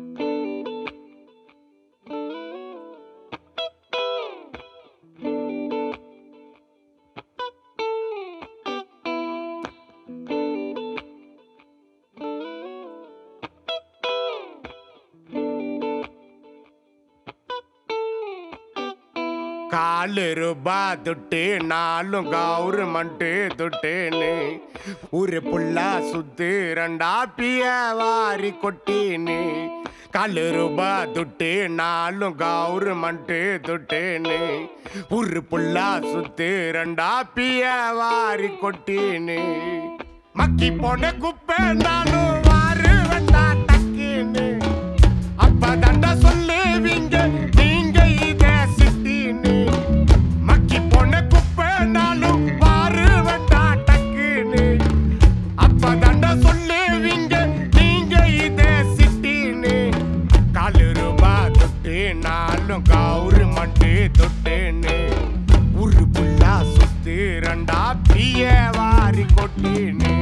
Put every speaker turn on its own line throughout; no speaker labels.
காலு ரூபா துட்டு நாலும் கவுர்மெண்ட் துட்டுன்னு ஒரு புல்லா சுத்து ரெண்டா பிய வாரி கொட்டின்னு காலு ரூபா துட்டு நாலும் கவுர்மெண்ட் துட்டுன்னு ஒரு புல்லா சுத்து ரெண்டா பிய வாரி கொட்டின்னு மக்கி போன குப்பை நானும் வாரு வேண்டா டக்குன்னு அப்ப தண்டா சொல்லுவீங்க நீங்க இத சிட்டின்னு மக்கி போன குப்பை நாளும் வாரு வேண்டா டக்குன்னு அப்ப தண்டா சொல்லுவீங்க நீங்க இத சிட்டின்னு காலு ரூபா தொட்டு நாளும் கவுரு மண்டு தொட்டுன்னு ஒரு புல்லா சுத்து ரெண்டா பிய வாரி கொட்டின்னு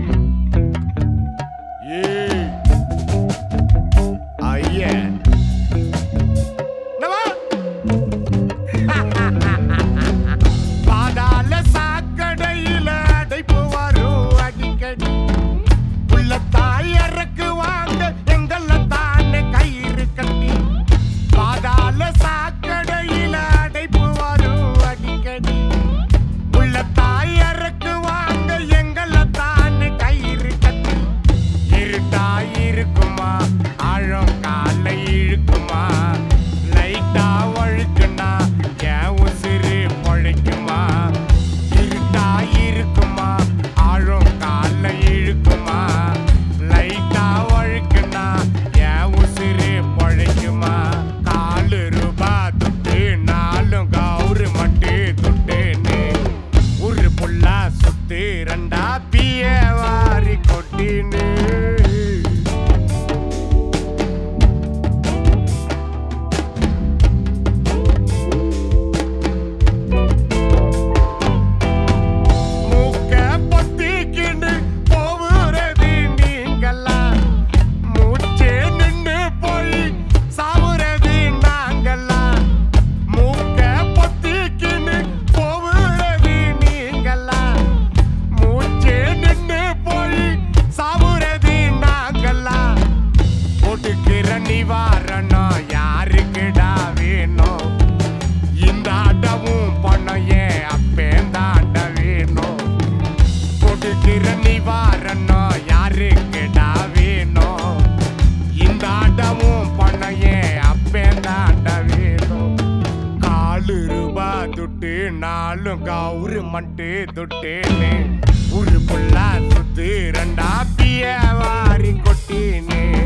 ஏய் ஐயா என்னவா? பாதாள சாக்கடையில அடைப்பு வரும் அடிக்கடி உள்ள தாயறக்கு வாங்க எங்கள தானே கயிறு கட்டி பாதாள சாக்கடையில அடைப்பு வரும் அடிக்கடி உள்ள தாயறக்கு வாங்க எங்கள தானே கயிறு கட்டி இருட்டா இருக்குமா ஆழம் காலை இழுக்குமா லைட்டா வழுக்குனா என் உசிறு பொழைக்குமா இருட்டா இருக்குமா ஆழம் காலை இழுக்குமா லைட்டா வழுக்குனா என் உசிறு பொழைக்குமா காலு ரூபா துட்டு நாலும் கவுரு மட்டு துட்டுன்னு ஒரு புல்லா சுத்து ரெண்டா பிய வாரி கொட்டின்னு மூக்க பொத்திக்கிண்டு போவுறது நீங்களா மூச்சே நின்னு போய் சாவுறது நாங்களா மூக்க பொத்திக்கின்னு போவுறது நீங்களா மூச்சே நின்னு போய் சாவுறது நாங்களா போட்டுக்கிற நிவாரணம் யாருக்குடா வேணும் இந்த அடவும் பணம் ஏன் அப்பேந்தாண்ட வேணும் கொடுக்கிற நிவாரணம் யாருக்குடா வேணும் இந்த அடவும் பணம் ஏன் அப்பேந்தாண்ட வேணும் காலு ரூபா துட்டு நாலும் கவுரு மட்டு துட்டுன்னு ஒரு புல்லா சுத்து ரெண்டா பிய வாரி கொட்டினு